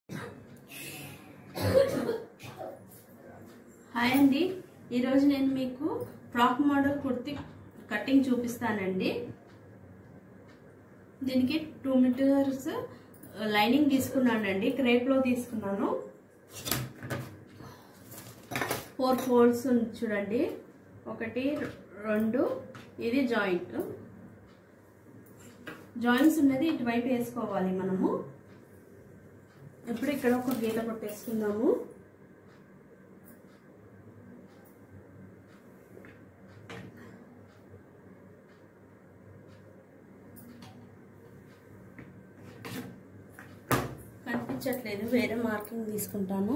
Hi అండి ఈరోజు నేను మీకు ఫ్రాక్ మోడల్ కుర్తి కటింగ్ చూపిస్తానండి దీనికి టూ మీటర్స్ లైనింగ్ తీసుకున్నానండి క్రేప్లో తీసుకున్నాను ఫోర్ ఫోల్డ్స్ ఉంది చూడండి ఒకటి రెండు ఇది జాయింట్ జాయింట్స్ ఉన్నది ఇటువైపు వేసుకోవాలి మనము ఇప్పుడు ఇక్కడ ఒక గీత కొట్టేసుకుందాము కనిపించట్లేదు వేరే మార్కింగ్ తీసుకుంటాను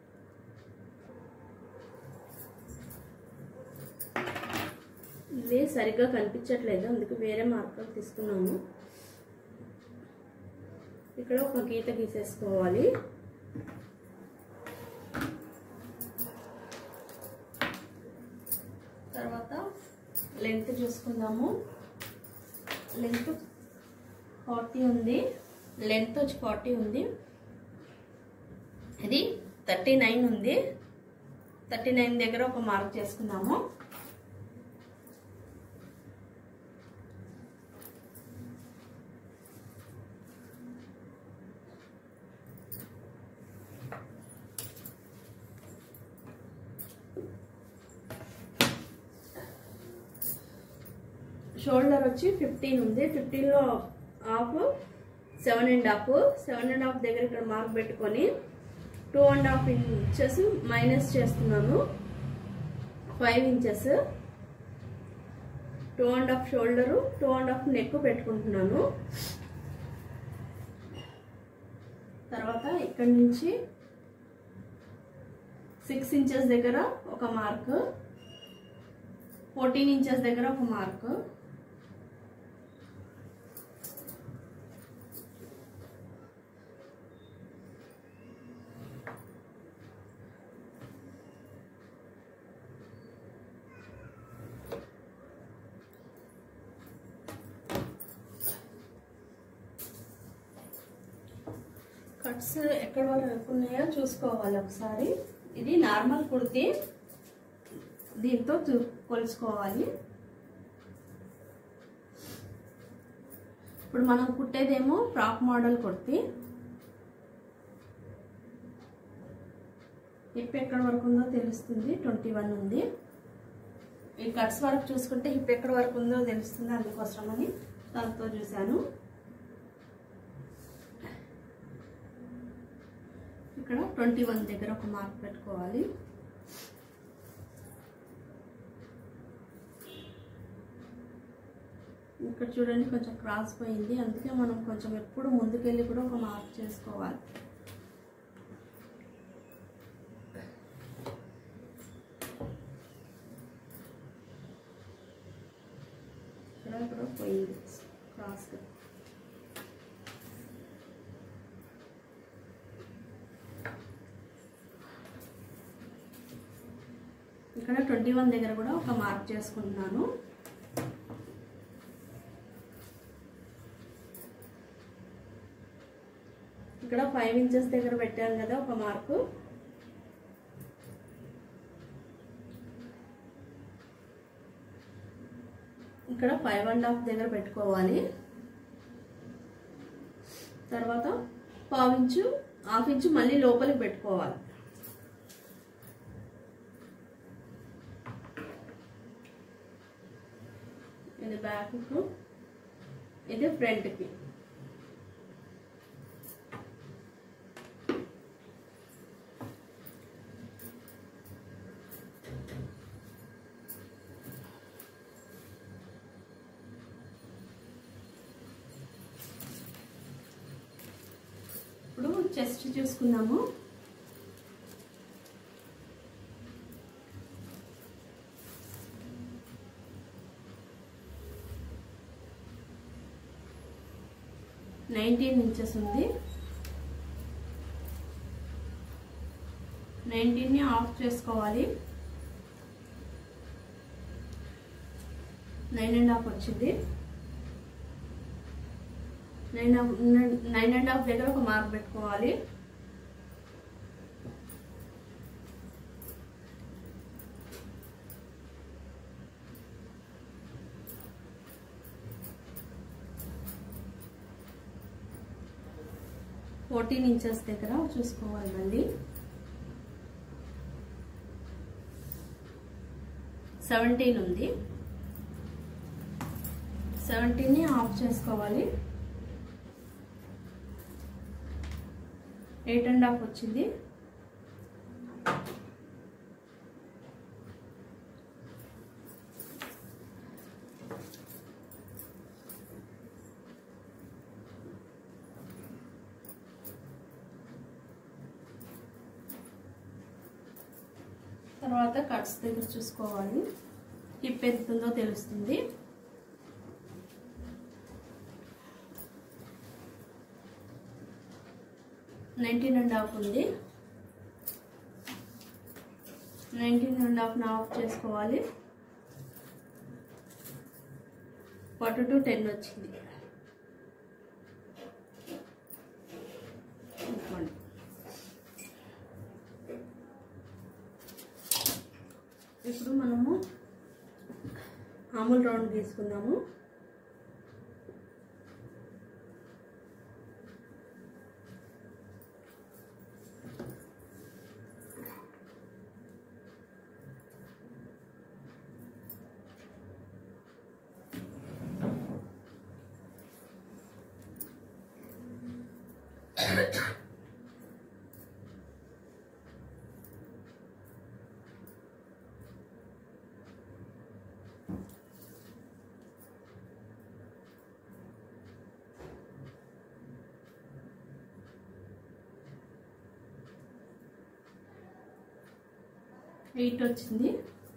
ఇది సరిగ్గా కనిపించట్లేదు అందుకే వేరే మార్కర్ తీసుకున్నాము ఇక్కడ ఒక గీత గీసేసుకోవాలి తర్వాత లెంత్ చూసుకుందాము లెంత్ ఫార్టీ ఉంది లెంత్ వచ్చి ఫార్టీ ఉంది ఇది థర్టీ నైన్ ఉంది థర్టీ నైన్ దగ్గర ఒక మార్క్ చేసుకున్నాము షోల్డర్ వచ్చి ఫిఫ్టీన్ ఉంది ఫిఫ్టీన్లో half seven and half seven and half దగ్గర ఇక్కడ మార్క్ పెట్టుకొని two and half inches minus చేస్తున్నాను five inches two and half shoulder two and half neck పెట్టుకుంటున్నాను తర్వాత ఇక్కడ నుంచి సిక్స్ ఇంచెస్ దగ్గర ఒక మార్క్ ఫోర్టీన్ ఇంచెస్ దగ్గర ఒక మార్క్ కట్స్ ఎక్కడ వరకు ఉన్నాయో చూసుకోవాలి ఒకసారి ఇది నార్మల్ కుర్తి దీంతో చూ కొలుసుకోవాలి ఇప్పుడు మనం కుట్టేదేమో ఫ్రాక్ మోడల్ కుర్తి హిప్ ఎక్కడ వరకు ఉందో తెలుస్తుంది ట్వంటీ వన్ ఉంది ఈ కట్స్ వరకు చూసుకుంటే హిప్ ఎక్కడ వరకు ఉందో తెలుస్తుంది అందుకోసమని దాంతో చూశాను ఇక్కడ ట్వంటీ వన్ దగ్గర ఒక మార్క్ పెట్టుకోవాలి ఇక్కడ చూడండి కొంచెం క్రాస్ పోయింది అందుకే మనం కొంచెం ఎప్పుడు ముందుకెళ్ళి కూడా ఒక మార్క్ చేసుకోవాలి ఇక్కడ ఇక్కడ పోయింది క్రాస్గా ఇక్కడ ట్వంటీ వన్ దగ్గర కూడా ఒక మార్క్ చేసుకుంటున్నాను ఇక్కడ ఫైవ్ ఇంచెస్ దగ్గర పెట్టాను కదా ఒక మార్కు ఇక్కడ ఫైవ్ అండ్ హాఫ్ దగ్గర పెట్టుకోవాలి తర్వాత పావు ఇంచు హాఫ్ ఇంచు మళ్ళీ లోపలికి పెట్టుకోవాలి ఇది బ్యాక్కు ఇది ఫ్రంట్కి ఇప్పుడు చెస్ట్ చూసుకుందాము నైన్టీన్ ఇంచెస్ ఉంది నైన్టీన్ని ఆఫ్ చేసుకోవాలి నైన్ అండ్ హాఫ్ వచ్చింది నైన్ నైన్ అండ్ హాఫ్ దగ్గర ఒక మార్క్ పెట్టుకోవాలి ఫోర్టీన్ ఇంచెస్ దగ్గర చూసుకోవాలి మళ్ళీ సెవెంటీన్ ఉంది సెవెంటీన్ని ఆఫ్ చేసుకోవాలి ఎయిట్ అండ్ హాఫ్ వచ్చింది తర్వాత కట్స్ దగ్గర చూసుకోవాలి హిప్ ఎంత ఉందో తెలుస్తుంది nineteen and half nineteen and అండ్ హాఫ్ని ఆఫ్ చేసుకోవాలి ఫార్టీ టు టెన్ వచ్చింది ఇదిగోండి. ఇప్పుడు మనము ఆముల్ రౌండ్ తీసుకున్నాము ఎయిట్ వచ్చింది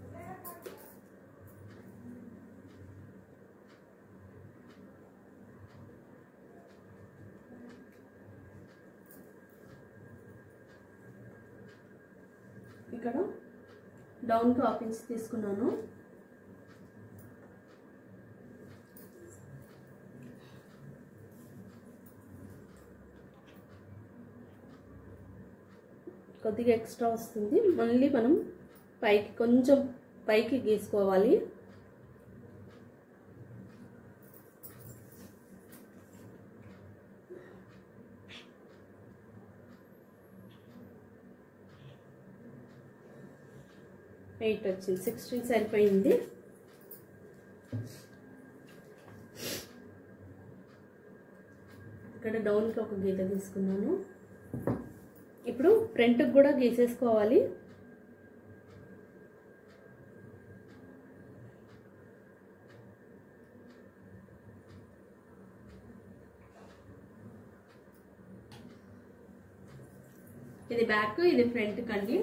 ఇక్కడ డౌన్ టు హాఫ్ ఇంచ్ తీసుకున్నాను కొద్దిగా ఎక్స్ట్రా వస్తుంది మళ్ళీ మనం పైకి కొంచెం పైకి గీసుకోవాలి ఎయిట్ వచ్చింది సిక్స్టీన్ సరిపోయింది ఇక్కడ డౌన్కి ఒక గీత తీసుకున్నాను ఇప్పుడు ఫ్రంట్కి కూడా గీసేసుకోవాలి ఇది బ్యాక్ ఇది ఫ్రంట్ కండి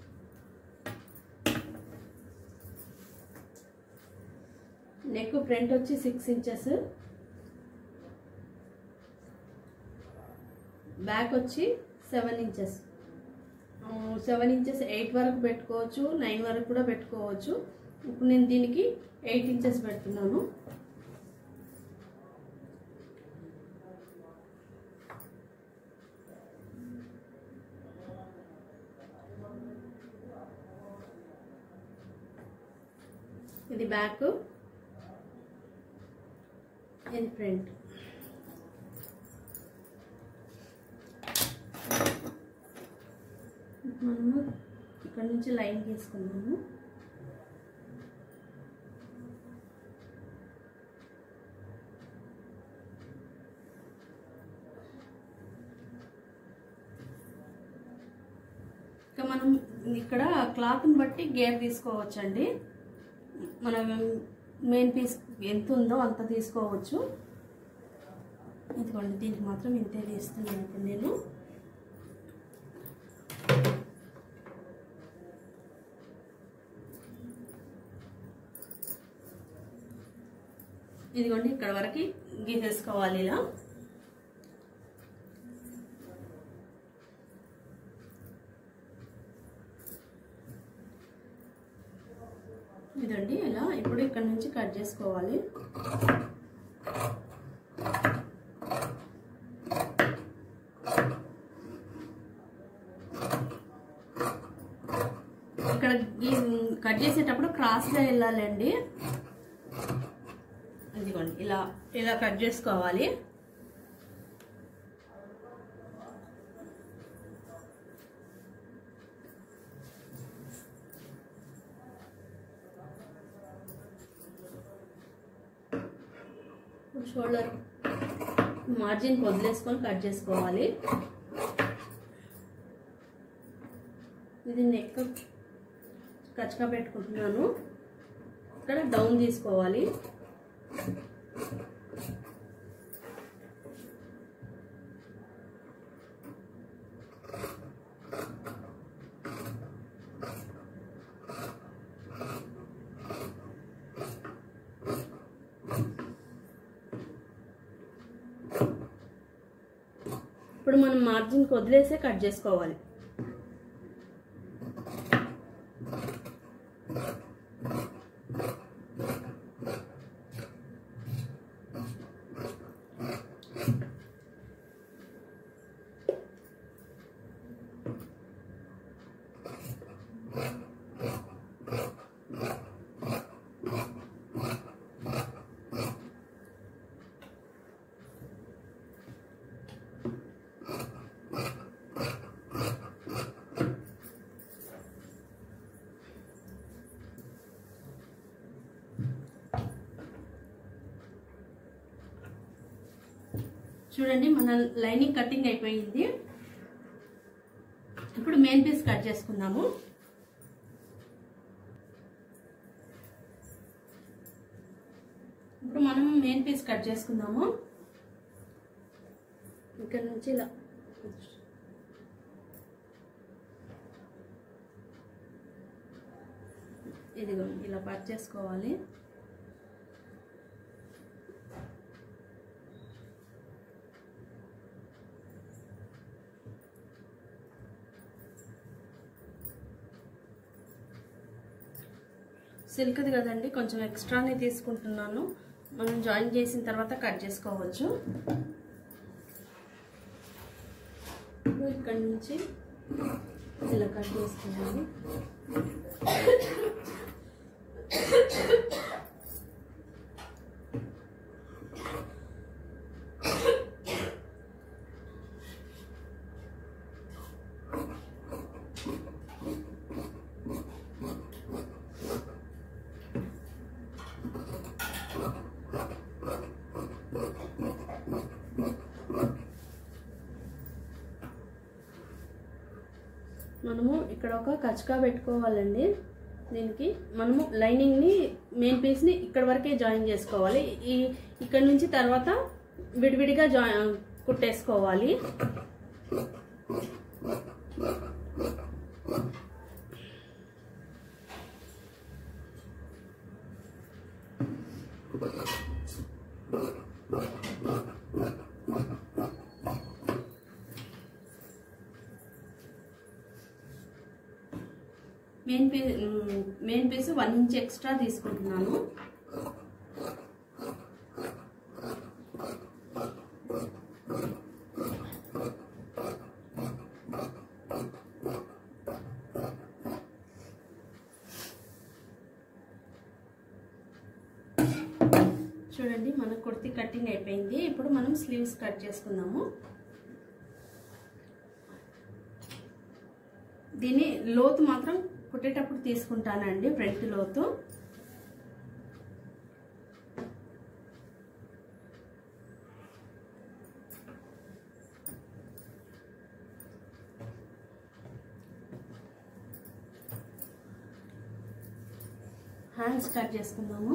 నెక్ ఫ్రంట్ వచ్చి సిక్స్ ఇంచెస్ బ్యాక్ వచ్చి seven inches seven inches eight వరకు పెట్టుకోవచ్చు నైన్ వరకు కూడా పెట్టుకోవచ్చు ఇప్పుడు నేను దీనికి ఎయిట్ ఇంచెస్ పెడుతున్నాను ఇది బ్యాక్ ఇది ఫ్రంట్ మనము ఇక్కడ నుంచి లైన్ తీసుకున్నాము ఇక మనం ఇక్కడ క్లాత్ని బట్టి గేర్ తీసుకోవచ్చండి మనం మెయిన్ పీస్ ఎంత ఉందో అంత తీసుకోవచ్చు ఇదిగోండి దీనికి మాత్రం ఇంతే తీస్తున్నాను ఇప్పుడు నేను ఇదిగోండి ఇక్కడ వరకు గీసేసుకోవాలి ఇలా ఇదండి ఇలా ఇప్పుడు ఇక్కడ నుంచి కట్ చేసుకోవాలి ఇక్కడ గీ- కట్ చేసేటప్పుడు క్రాస్గా వెళ్ళాలండి ఇదిగోండి ఇలా ఇలా కట్ చేసుకోవాలి షోల్డర్ మార్జిన్ వదిలేసుకొని కట్ చేసుకోవాలి ఇది నెక్ కచ్చగా పెట్టుకుంటున్నాను ఇక్కడ డౌన్ తీసుకోవాలి ఇప్పుడు మనం మార్జిన్కి వదిలేసే కట్ చేసుకోవాలి చూడండి మన లైనింగ్ కటింగ్ అయిపోయింది ఇప్పుడు మెయిన్ పీస్ కట్ చేసుకుందాము ఇప్పుడు మనం మెయిన్ పీస్ కట్ చేసుకుందాము ఇక్కడ నుంచి ఇలా ఇదిగో ఇలా కట్ చేసుకోవాలి సిల్క్ది కదండి కొంచెం ఎక్స్ట్రానే తీసుకుంటున్నాను మనం జాయిన్ చేసిన తర్వాత కట్ చేసుకోవచ్చు ఇక్కడ నుంచి ఇలా కట్ చేసుకున్నాను మనము ఇక్కడ ఒక కచకా పెట్టుకోవాలండి దీనికి మనము లైనింగ్ని మెయిన్ పీస్ని ఇక్కడ వరకే జాయిన్ చేసుకోవాలి ఈ ఇక్కడ నుంచి తర్వాత విడివిడిగా జాయిన్ కుట్టేసుకోవాలి main piece main piece one inch extra తీసుకుంటున్నాను చూడండి మన కుర్తి కటింగ్ అయిపోయింది ఇప్పుడు మనం స్లీవ్స్ కట్ చేసుకుందాము దీన్ని లోతు మాత్రం కుట్టేటప్పుడు తీసుకుంటానండి ఫ్రంట్ లోతు హ్యాండ్స్ కట్ చేసుకుందాము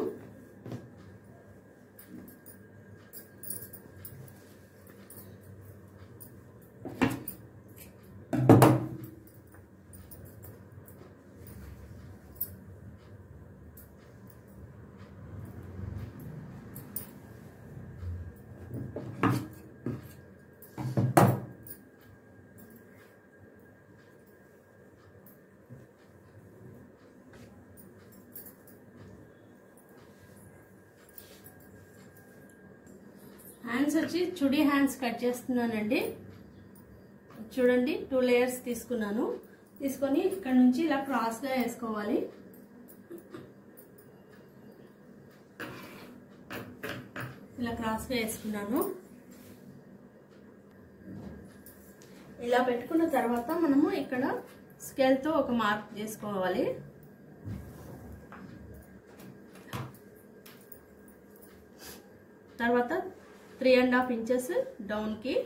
హ్యాండ్స్ వచ్చి చుడి హ్యాండ్స్ కట్ చేస్తున్నానండి చూడండి టూ లేయర్స్ తీసుకున్నాను తీసుకొని ఇక్కడ నుంచి ఇలా క్రాస్గా వేసుకోవాలి ఇలా క్రాస్గా వేసుకున్నాను ఇలా పెట్టుకున్న తర్వాత మనము ఇక్కడ స్కేల్తో ఒక మార్క్ చేసుకోవాలి తర్వాత త్రీ అండ్ హాఫ్ ఇంచెస్ డౌన్కి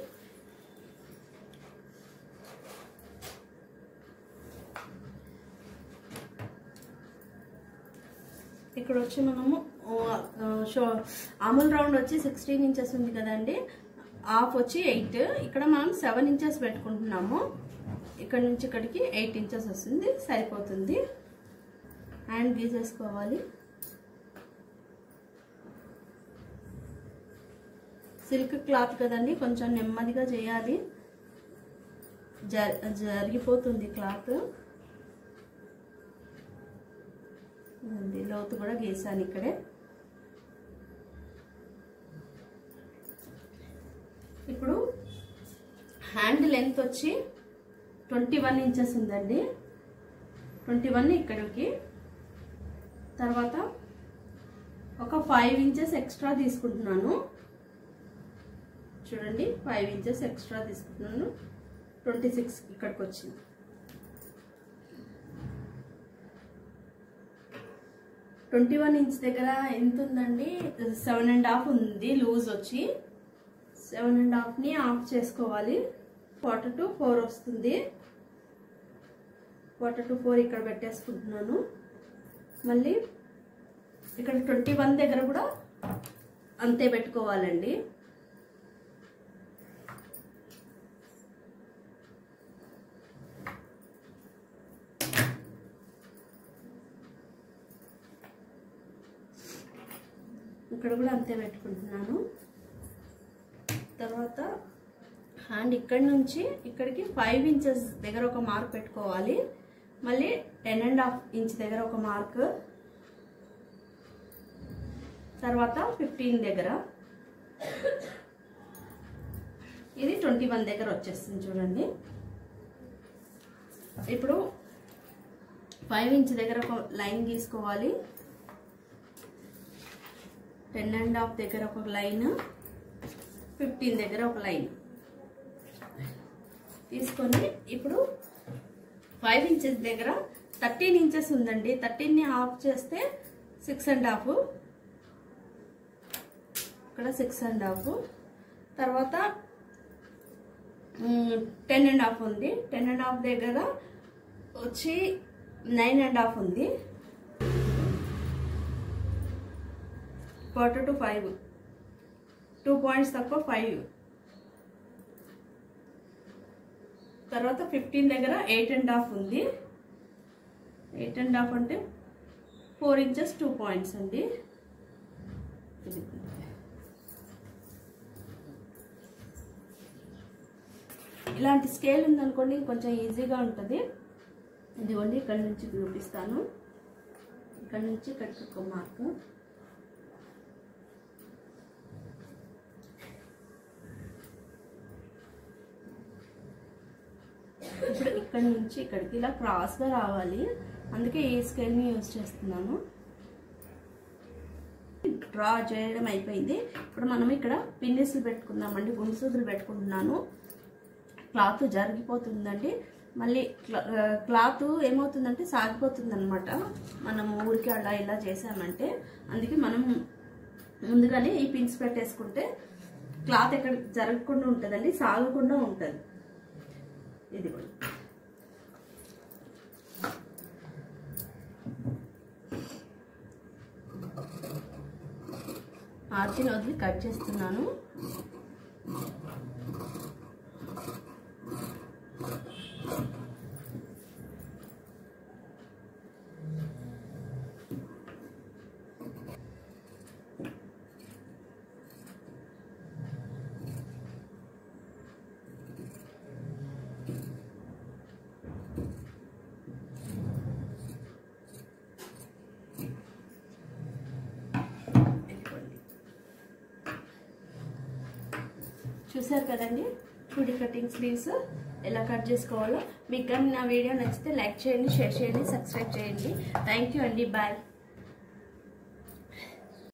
ఇక్కడ వచ్చి మనము షో అమూల్ రౌండ్ వచ్చి సిక్స్టీన్ ఇంచెస్ ఉంది కదండి హాఫ్ వచ్చి ఎయిట్ ఇక్కడ మనం సెవెన్ ఇంచెస్ పెట్టుకుంటున్నాము ఇక్కడ నుంచి ఇక్కడికి ఎయిట్ ఇంచెస్ వస్తుంది సరిపోతుంది హ్యాండ్ గీసేసుకోవాలి సిల్క్ క్లాత్ కదండి కొంచెం నెమ్మదిగా చేయాలి జ- జరిగిపోతుంది క్లాత్ ఉంది లోతు కూడా గీసాను ఇక్కడే ఇప్పుడు హ్యాండ్ లెంత్ వచ్చి ట్వంటీ వన్ ఇంచెస్ ఉందండి ట్వంటీ వన్ ఇక్కడికి తర్వాత ఒక ఫైవ్ ఇంచెస్ ఎక్స్ట్రా తీసుకుంటున్నాను చూడండి ఫైవ్ ఇంచెస్ ఎక్స్ట్రా తీసుకుంటున్నాను ట్వంటీ సిక్స్ ఇక్కడికి వచ్చింది ట్వంటీ వన్ ఇంచ్ దగ్గర ఎంత ఉందండి సెవెన్ అండ్ హాఫ్ ఉంది లూజ్ వచ్చి సెవెన్ అండ్ హాఫ్ని ఆఫ్ చేసుకోవాలి క్వార్టర్ టు ఫోర్ వస్తుంది క్వార్టర్ టు ఫోర్ ఇక్కడ పెట్టేసుకుంటున్నాను మళ్ళీ ఇక్కడ ట్వంటీ వన్ దగ్గర కూడా అంతే పెట్టుకోవాలండి ఇక్కడ కూడా అంతే పెట్టుకుంటున్నాను తర్వాత హ్యాండ్ ఇక్కడి నుంచి ఇక్కడికి ఫైవ్ ఇంచెస్ దగ్గర ఒక మార్క్ పెట్టుకోవాలి మళ్ళీ టెన్ అండ్ హాఫ్ ఇంచ్ దగ్గర ఒక మార్క్ తర్వాత ఫిఫ్టీన్ దగ్గర ఇది ట్వంటీ వన్ దగ్గర వచ్చేస్తుంది చూడండి ఇప్పుడు ఫైవ్ ఇంచ్ దగ్గర ఒక లైన్ గీసుకోవాలి టెన్ అండ్ హాఫ్ దగ్గర ఒక లైన్ ఫిఫ్టీన్ దగ్గర ఒక లైన్ తీసుకొని ఇప్పుడు ఫైవ్ ఇంచెస్ దగ్గర థర్టీన్ ఇంచెస్ ఉందండి థర్టీన్ని హాఫ్ చేస్తే సిక్స్ అండ్ హాఫ్ ఇక్కడ సిక్స్ అండ్ హాఫ్ తర్వాత టెన్ అండ్ హాఫ్ ఉంది టెన్ అండ్ హాఫ్ దగ్గర వచ్చి నైన్ అండ్ హాఫ్ ఉంది quarter to five two points తక్కువ ఫైవ్ తర్వాత ఫిఫ్టీన్ దగ్గర ఎయిట్ అండ్ హాఫ్ ఉంది ఎయిట్ అండ్ హాఫ్ అంటే ఫోర్ ఇంచెస్ టూ పాయింట్స్ అండి ఇది. ఇలాంటి స్కేల్ ఉందనుకోండి కొంచెం ఈజీగా ఉంటుంది ఇదిగోండి ఇక్కడ నుంచి చూపిస్తాను ఇక్కడ నుంచి ఇక్కడికి ఒక మార్క్ ఇప్పుడు ఇక్కడ నుంచి ఇక్కడికి ఇలా క్రాస్గా రావాలి అందుకే ఈ స్కేల్ని యూజ్ చేస్తున్నాను డ్రా చేయడం అయిపోయింది ఇప్పుడు మనం ఇక్కడ పిన్నిస్లు పెట్టుకుందామండి గుండుసూదులు పెట్టుకుంటున్నాను క్లాత్ జరిగిపోతుందండి మళ్ళీ క్లా- ఆ, క్లాత్ ఏమవుతుందంటే సాగిపోతుంది అనమాట మనం ఊరికి అలా ఇలా చేసామంటే అందుకే మనం ముందుగానే ఈ పిన్స్ పెట్టేసుకుంటే క్లాత్ ఎక్కడ జరగకుండా ఉంటుందండి సాగకుండా ఉంటుంది ఇది కూడా ఆర్చిని వదిలి కట్ చేస్తున్నాను ఇదిగోండి. చూసారు కదండి చుడి కటింగ్ స్లీవ్స్ ఎలా కట్ చేసుకోవాలో మీకు కానీ నా వీడియో నచ్చితే లైక్ చేయండి షేర్ చేయండి సబ్స్క్రైబ్ చేయండి థ్యాంక్ యూ అండి బాయ్